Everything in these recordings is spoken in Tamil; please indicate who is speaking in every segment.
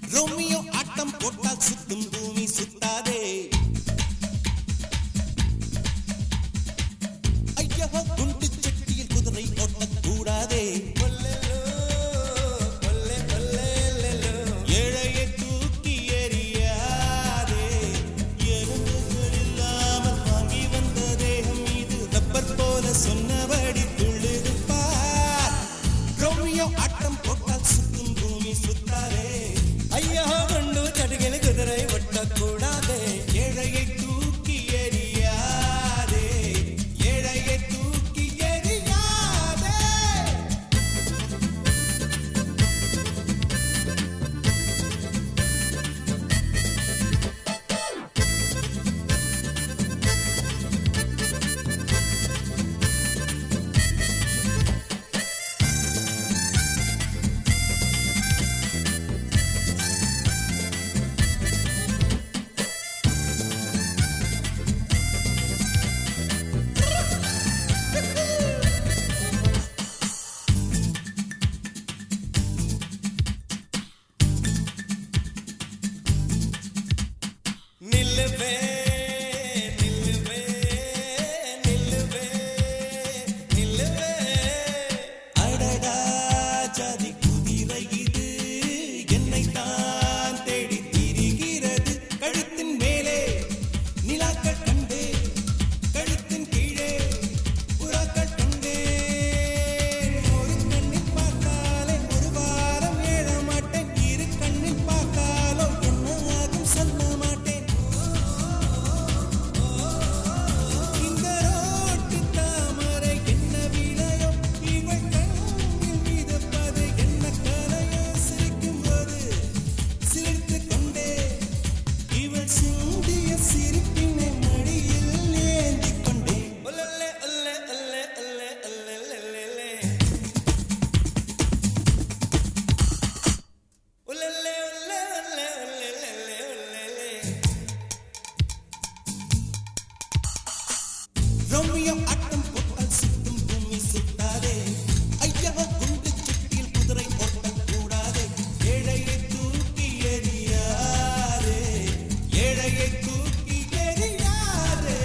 Speaker 1: ரோமியோ ஆட்டம் போட்டால் சுத்தும் பூமி சுத்தாதே ஐயோ குண்டு சட்டியில் குதிரை ஓட்டக்கூடாதே ஏழையை தூக்கி எறியாதே எறும்புகள் இல்லாமல் வாங்கி வந்த தேகம் இது ரப்பர் போல சொன்னபடி துள்ளிருப்பார் ரோமியோ ஆட்டம் போட்டால் சுத்தும் பூமி சுத்தாதே
Speaker 2: ஐயோ குண்டு சடுகில் குதிரை ஒட்டக்கூடாதே
Speaker 1: ஏழையை தூக்கி எறியாதே ஏழையை தூக்கி எறியாதே
Speaker 2: நில்லுவே நில்லுவே நில்லுவே நில்லுவே
Speaker 1: அடடா ஜாதி குதிரை இது என்னை தான் தேடி திரிகிறது கழுத்தின் மேலே நிலாக்கள் கண்டே கழுத்தின் கீழே புறாக்கள் கண்டே ஒரு கண்ணில் பார்த்தாலே ஒரு வாரம் ஏழ மாட்டேன் இரு கண்ணில் பார்த்தாலோ என்ன ஆகும் சொல்ல மாட்டேன் இந்த ரோட்டு தாமரை என்ன விலையோ இவள் கண்ணில் மிதப்பது என்ன கலையோ சிரிக்கும் போது சிரித்து கொண்டே இவள் சிந்திய சிரிப்பினை மடியில் ஏந்தி கொண்டே
Speaker 2: ஒல்லல்லே ஒல்லே ஒல்லே ஒல்லே ஒல்லே ஒல்லே ஒல்லல்லே ஒல்லே ஒல்லே ஒல்லே ஒல்லே ஒல்லே
Speaker 1: ரோமியோ ஆட்டம் போட்டால் சுத்தும் பூமி சுத்தாதே ஐயா குண்டு சட்டியில் குதிரை ஓட்டம் கூடாதே ஏழையை தூக்கி எறியாதே ஏழையை தூக்கி எறியாதே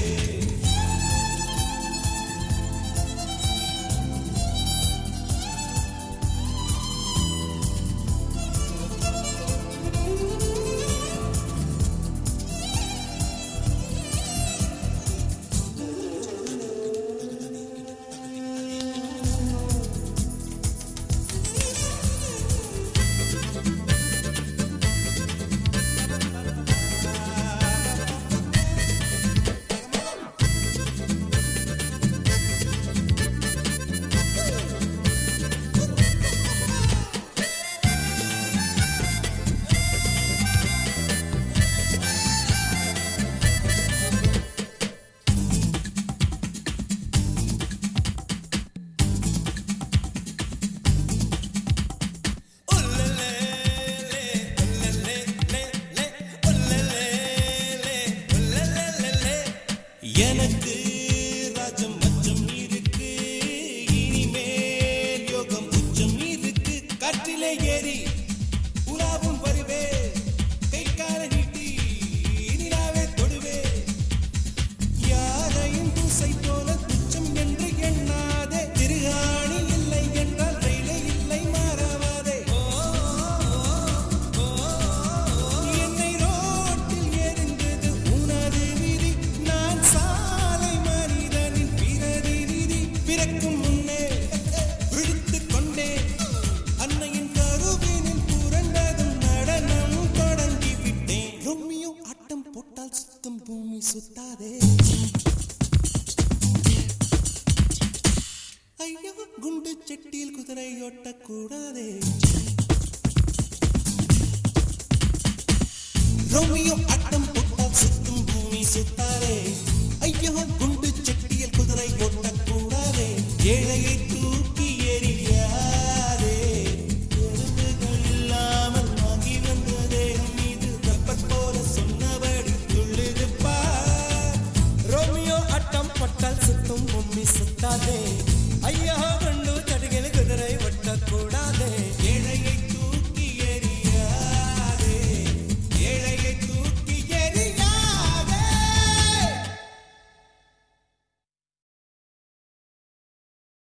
Speaker 1: எனக்கு ராஜம் மச்சம் இருக்கு இனிமேல் யோகம் உச்சம் இருக்கு காற்றிலே ஏறி உலாவும் வருவே கை கால நீட்டி நிலாவே தொடுவே யாரையும் பூசை போல துச்சம் என்று எண்ணாதே திருகாணி இல்லை என்றால் ரயிலே இல்லை மாறாவாதே என்னை ரோட்டில் எரிந்தது உனது விதி நான் சாலை மனிதனின் பிரதிநிதி பிறக்கும் முன்னே விழித்துக் கொண்டே அன்னையின் கருவினில் புரண்டதும் நடனம் தொடங்கி விட்டேன் ரொம்மியோ ஆட்டம் போட்டால் சுத்தம் பூமி சுத்தாதே ஐயோ குண்டு சட்டியில் குதிரை ஓட்டக்கூடாதே ரோமியோ ஆட்டம் போட்டால் சுத்தும் பூமி சுத்தாதே ஐயோ குண்டு சட்டியில் குதிரை ஓட்டக்கூடாதே ஏழையை தூக்கி எறியாதே எறும்புகள் இல்லாமல் வாங்கி வந்த தேகம் இது ரப்பர் போல சொன்னபடி துள்ளிருப்பார்
Speaker 2: ரோமியோ அட்டம் பட்டால் சுத்தும் பொம்மி சுத்தாதே